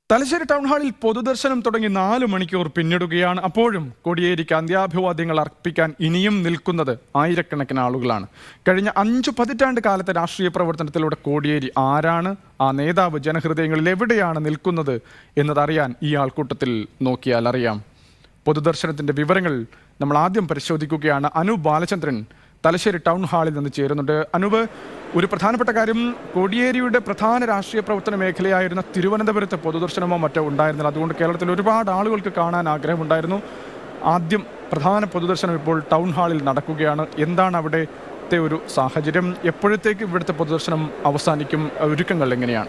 Thalassery town ഹാളിൽ പൊതുദർശനം തുടങ്ങി നാല് മണിക്കൂർ പിന്നിടുകയാണ് അപ്പോഴും കോടിയേരിക്ക് അന്ത്യാഭിവാദ്യങ്ങൾ അർപ്പിക്കാൻ ഇനിയും നിൽക്കുന്നത് ആയിരക്കണക്കിന് ആളുകളാണ് കഴിഞ്ഞ അഞ്ചു പതിറ്റാണ്ട് കാലത്തെ രാഷ്ട്രീയ പ്രവർത്തനത്തിലൂടെ കോടിയേരി ആരാണ് ആ നേതാവ് ജനഹൃദയങ്ങളിൽ എവിടെയാണ് നിൽക്കുന്നത് എന്നതറിയാൻ ഈ ആൾക്കൂട്ടത്തിൽ നോക്കിയാൽ അറിയാം പൊതുദർശനത്തിന്റെ വിവരങ്ങൾ നമ്മൾ ആദ്യം പരിശോധിക്കുകയാണ് അനു ബാലചന്ദ്രൻ തലശ്ശേരി ടൗൺ ഹാളിൽ നിന്ന് ചേരുന്നുണ്ട് അനൂപ് ഒരു പ്രധാനപ്പെട്ട കാര്യം കോടിയേരിയുടെ പ്രധാന രാഷ്ട്രീയ പ്രവർത്തന മേഖലയായിരുന്ന തിരുവനന്തപുരത്തെ പൊതുദർശനമോ മറ്റോ ഉണ്ടായിരുന്നില്ല അതുകൊണ്ട് കേരളത്തിൽ ഒരുപാട് ആളുകൾക്ക് കാണാൻ ആഗ്രഹമുണ്ടായിരുന്നു ആദ്യം പ്രധാന പൊതുദർശനം ഇപ്പോൾ ടൗൺ ഹാളിൽ നടക്കുകയാണ് എന്താണ് അവിടുത്തെ ഒരു സാഹചര്യം എപ്പോഴത്തേക്ക് ഇവിടുത്തെ പൊതുദർശനം അവസാനിക്കും ഒരുക്കങ്ങൾ എങ്ങനെയാണ്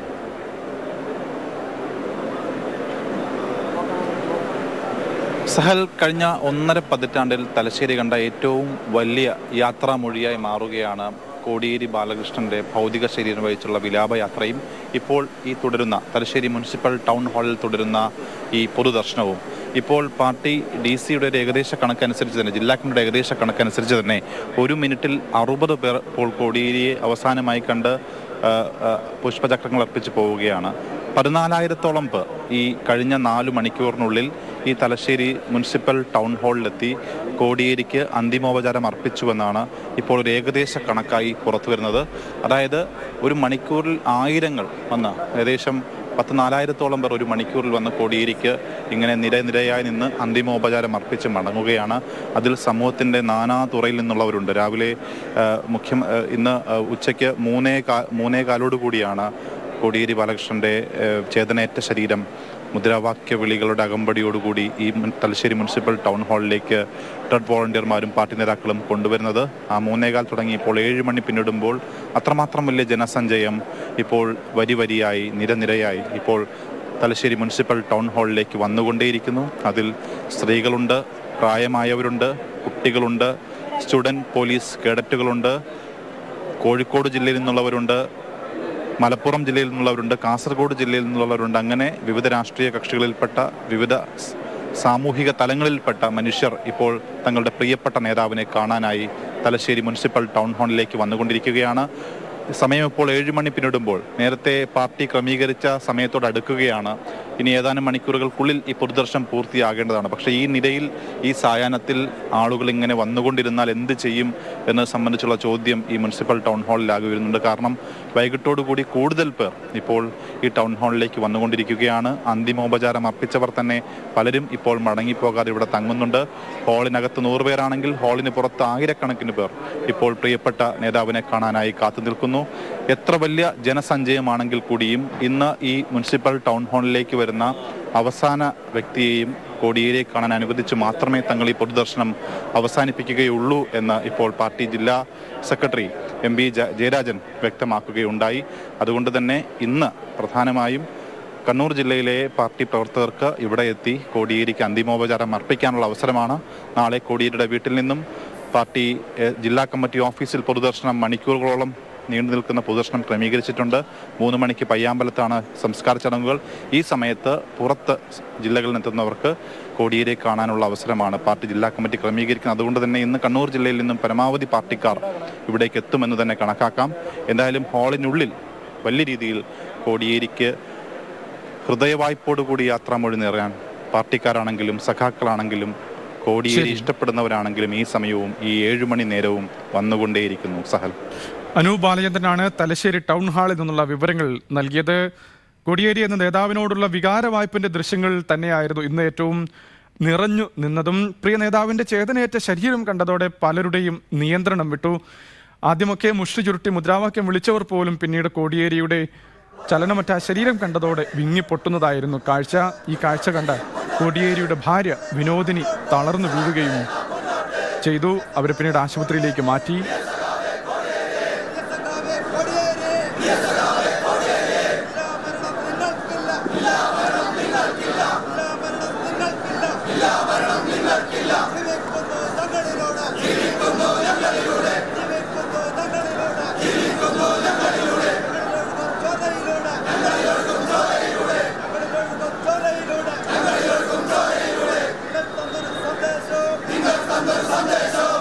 സഹൽ കഴിഞ്ഞ ഒന്നര പതിറ്റാണ്ടിൽ തലശ്ശേരി കണ്ട ഏറ്റവും വലിയ യാത്രാമൊഴിയായി മാറുകയാണ് കോടിയേരി ബാലകൃഷ്ണന്റെ ഭൗതിക ശരീരം വഹിച്ചുള്ള വിലാപയാത്രയും ഇപ്പോൾ ഈ തുടരുന്ന തലശ്ശേരി മുനിസിപ്പൽ ടൗൺ ഹാളിൽ തുടരുന്ന ഈ പൊതുദർശനവും ഇപ്പോൾ പാർട്ടി ഡി സിയുടെ ഒരു ഏകദേശ കണക്കനുസരിച്ച് തന്നെ ജില്ലാ കമ്മിറ്റിയുടെ ഏകദേശ കണക്കനുസരിച്ച് തന്നെ ഒരു മിനിറ്റിൽ അറുപത് പേർ ഇപ്പോൾ കോടിയേരിയെ അവസാനമായി കണ്ട് ആ, ആ, പുഷ്പചക്രങ്ങൾ അർപ്പിച്ച് പോവുകയാണ് പതിനാലായിരത്തോളം പേർ ഈ കഴിഞ്ഞ നാലു മണിക്കൂറിനുള്ളിൽ ഈ തലശ്ശേരി മുനിസിപ്പൽ ടൗൺ ഹാളിലെത്തി കോടിയേരിക്ക് അന്തിമോപചാരം അർപ്പിച്ചുവെന്നാണ് ഇപ്പോൾ ഒരു ഏകദേശ കണക്കായി പുറത്തു വരുന്നത് അതായത് ഒരു മണിക്കൂറിൽ ആയിരങ്ങൾ വന്ന് ഏകദേശം പത്ത് നാലായിരത്തോളം പേർ ഒരു മണിക്കൂറിൽ വന്ന് കോടിയേരിക്ക് ഇങ്ങനെ നിരനിരയായി നിന്ന് അന്തിമോപചാരം അർപ്പിച്ച് മടങ്ങുകയാണ് അതിൽ സമൂഹത്തിൻ്റെ നാനാ തുറയിൽ നിന്നുള്ളവരുണ്ട് രാവിലെ ആ, മുഖ്യം ആ, ഇന്ന് ആ, ഉച്ചയ്ക്ക് മൂന്നേ കാ മൂന്നേ കാലോട് കൂടിയാണ് കോടിയേരി ബാലകൃഷ്ണന്റെ ഏഹ്, ചേതനയേറ്റ ശരീരം മുദ്രാവാക്യ വിളികളുടെ അകമ്പടിയോടുകൂടി ഈ മുൻ- തലശ്ശേരി മുനിസിപ്പൽ ടൗൺ ഹാളിലേക്ക് റെഡ് വോളണ്ടിയർമാരും പാർട്ടി നേതാക്കളും കൊണ്ടുവരുന്നത് ആ മൂന്നേകാൽ തുടങ്ങി ഇപ്പോൾ ഏഴ് മണി പിന്നിടുമ്പോൾ അത്രമാത്രം വലിയ ജനസഞ്ചയം ഇപ്പോൾ വരി വരിയായി നിരനിരയായി ഇപ്പോൾ തലശ്ശേരി മുനിസിപ്പൽ ടൗൺ ഹാളിലേക്ക് വന്നുകൊണ്ടേയിരിക്കുന്നു അതിൽ സ്ത്രീകളുണ്ട് പ്രായമായവരുണ്ട് കുട്ടികളുണ്ട് സ്റ്റുഡൻറ് പോലീസ് കേഡറ്റുകളുണ്ട് കോഴിക്കോട് ജില്ലയിൽ നിന്നുള്ളവരുണ്ട് മലപ്പുറം ജില്ലയിൽ നിന്നുള്ളവരുണ്ട് കാസർഗോഡ് ജില്ലയിൽ നിന്നുള്ളവരുണ്ട് അങ്ങനെ വിവിധ രാഷ്ട്രീയ കക്ഷികളിൽപ്പെട്ട വിവിധ സ് സാമൂഹിക തലങ്ങളിൽപ്പെട്ട മനുഷ്യർ ഇപ്പോൾ തങ്ങളുടെ പ്രിയപ്പെട്ട നേതാവിനെ കാണാനായി തലശ്ശേരി മുനിസിപ്പൽ ടൗൺ ഹാളിലേക്ക് വന്നുകൊണ്ടിരിക്കുകയാണ് സമയം ഇപ്പോൾ ഏഴ് മണി പിന്നിടുമ്പോൾ നേരത്തെ പാർട്ടി ക്രമീകരിച്ച സമയത്തോട് അടുക്കുകയാണ് ഇനി ഏതാനും മണിക്കൂറുകൾക്കുള്ളിൽ ഈ പൊതുദർശനം പൂർത്തിയാകേണ്ടതാണ് പക്ഷേ ഈ നിരയിൽ ഈ സായാഹ്നത്തിൽ ആളുകൾ ഇങ്ങനെ വന്നുകൊണ്ടിരുന്നാൽ എന്ത് ചെയ്യും എന്നത് സംബന്ധിച്ചുള്ള ചോദ്യം ഈ മുനിസിപ്പൽ ടൗൺ ഹാളിലാകെ വരുന്നുണ്ട് കാരണം വൈകിട്ടോടുകൂടി കൂടുതൽ പേർ ഇപ്പോൾ ഈ ടൗൺ ഹാളിലേക്ക് വന്നുകൊണ്ടിരിക്കുകയാണ് അന്തിമോപചാരം അർപ്പിച്ചവർ തന്നെ പലരും ഇപ്പോൾ മടങ്ങിപ്പോകാതെ ഇവിടെ തങ്ങുന്നുണ്ട് ഹാളിനകത്ത് നൂറ് പേരാണെങ്കിൽ ഹാളിന് പുറത്ത് ആയിരക്കണക്കിന് പേർ ഇപ്പോൾ പ്രിയപ്പെട്ട നേതാവിനെ കാണാനായി കാത്തു നിൽക്കുന്നു എത്ര വലിയ ജനസഞ്ചയമാണെങ്കിൽ കൂടിയും ഇന്ന് ഈ മുനിസിപ്പൽ ടൗൺ ഹാളിലേക്ക് വരുന്ന അവസാന വ്യക്തിയെയും കോടിയേരിയെ കാണാൻ അനുവദിച്ച് മാത്രമേ തങ്ങൾ ഈ പൊതുദർശനം അവസാനിപ്പിക്കുകയുള്ളൂ എന്ന് ഇപ്പോൾ പാർട്ടി ജില്ലാ സെക്രട്ടറി എം ബി ജയരാജൻ വ്യക്തമാക്കുകയുണ്ടായി അതുകൊണ്ട് തന്നെ ഇന്ന് പ്രധാനമായും കണ്ണൂർ ജില്ലയിലെ പാർട്ടി പ്രവർത്തകർക്ക് ഇവിടെ എത്തി കോടിയേരിക്ക് അന്തിമോപചാരം അർപ്പിക്കാനുള്ള അവസരമാണ് നാളെ കോടിയേരിയുടെ വീട്ടിൽ നിന്നും പാർട്ടി എഹ്, ജില്ലാ കമ്മിറ്റി ഓഫീസിൽ പൊതുദർശനം മണിക്കൂറുകളോളം നീണ്ടു നിൽക്കുന്ന പൊതുദർശനം ക്രമീകരിച്ചിട്ടുണ്ട് മൂന്ന് മണിക്ക് പയ്യാമ്പലത്താണ് സംസ്കാര ചടങ്ങുകൾ ഈ സമയത്ത് പുറത്ത് ജില്ലകളിൽ നിന്നെത്തുന്നവർക്ക് കോടിയേരിയെ കാണാനുള്ള അവസരമാണ് പാർട്ടി ജില്ലാ കമ്മിറ്റി ക്രമീകരിക്കുന്നത് അതുകൊണ്ട് തന്നെ ഇന്ന് കണ്ണൂർ ജില്ലയിൽ നിന്നും പരമാവധി പാർട്ടിക്കാർ ഇവിടേക്ക് എത്തുമെന്ന് തന്നെ കണക്കാക്കാം എന്തായാലും ഹാളിനുള്ളിൽ വലിയ രീതിയിൽ കോടിയേരിക്ക് ഹൃദയവായ്പോടുകൂടി യാത്രാമൊഴി നേറാൻ പാർട്ടിക്കാരാണെങ്കിലും സഖാക്കളാണെങ്കിലും കോടിയേരി ഇഷ്ടപ്പെടുന്നവരാണെങ്കിലും ഈ സമയവും ഈ ഏഴുമണി നേരവും വന്നുകൊണ്ടേയിരിക്കുന്നു സഹൽ അനൂപ് ബാലചന്ദ്രനാണ് തലശ്ശേരി ടൗൺ ഹാളിൽ നിന്നുള്ള വിവരങ്ങൾ നൽകിയത് കോടിയേരി എന്ന നേതാവിനോടുള്ള വികാര വായ്പിന്റെ ദൃശ്യങ്ങൾ തന്നെയായിരുന്നു ഇന്ന് ഏറ്റവും നിറഞ്ഞു നിന്നതും പ്രിയ നേതാവിന്റെ ചേതനയേറ്റ ശരീരം കണ്ടതോടെ പലരുടെയും നിയന്ത്രണം വിട്ടു ആദ്യമൊക്കെ മുഷ്ടി ചുരുട്ടി മുദ്രാവാക്യം വിളിച്ചവർ പോലും പിന്നീട് കോടിയേരിയുടെ ചലനമറ്റ ആ ശരീരം കണ്ടതോടെ വിങ്ങിപ്പൊട്ടുന്നതായിരുന്നു കാഴ്ച ഈ കാഴ്ച കണ്ട കോടിയേരിയുടെ ഭാര്യ വിനോദിനി തളർന്നു വീഴുകയും ചെയ്തു അവരെ പിന്നീട് ആശുപത്രിയിലേക്ക് മാറ്റി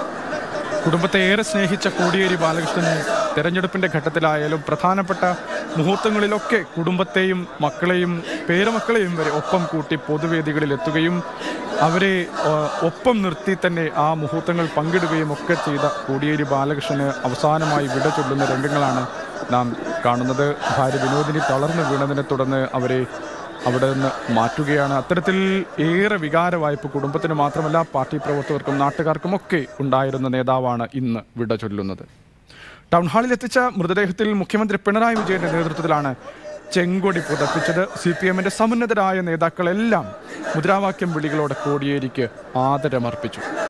കുടുംബത്തെ ഏറെ സ്നേഹിച്ച കോടിയേരി ബാലകൃഷ്ണൻ തെരഞ്ഞെടുപ്പിന്റെ ഘട്ടത്തിലായാലും പ്രധാനപ്പെട്ട മുഹൂർത്തങ്ങളിലൊക്കെ കുടുംബത്തെയും മക്കളെയും പേരമക്കളെയും വരെ ഒപ്പം കൂട്ടി പൊതുവേദികളിൽ എത്തുകയും അവരെ ആ, ഒപ്പം നിർത്തി തന്നെ ആ മുഹൂർത്തങ്ങൾ പങ്കിടുകയും ഒക്കെ ചെയ്ത കോടിയേരി ബാലകൃഷ്ണന് അവസാനമായി വിട ചൊല്ലുന്ന രംഗങ്ങളാണ് നാം കാണുന്നത് ഭാര്യ വിനോദിനി തളർന്നു വീണതിനെ തുടർന്ന് അവരെ അവിടെ നിന്ന് മാറ്റുകയാണ് അത്തരത്തിൽ ഏറെ വികാര വായ്പ കുടുംബത്തിന് മാത്രമല്ല പാർട്ടി പ്രവർത്തകർക്കും നാട്ടുകാർക്കും ഒക്കെ ഉണ്ടായിരുന്ന നേതാവാണ് ഇന്ന് വിട ചൊല്ലുന്നത് ടൗൺ ഹാളിൽ എത്തിച്ച മൃതദേഹത്തിൽ മുഖ്യമന്ത്രി പിണറായി വിജയന്റെ നേതൃത്വത്തിലാണ് ചെങ്കൊടി പുതപ്പിച്ചത് സി പി എമ്മിന്റെ സമുന്നതരായ നേതാക്കളെല്ലാം മുദ്രാവാക്യം വിളികളോടെ കോടിയേരിക്ക് ആദരമർപ്പിച്ചു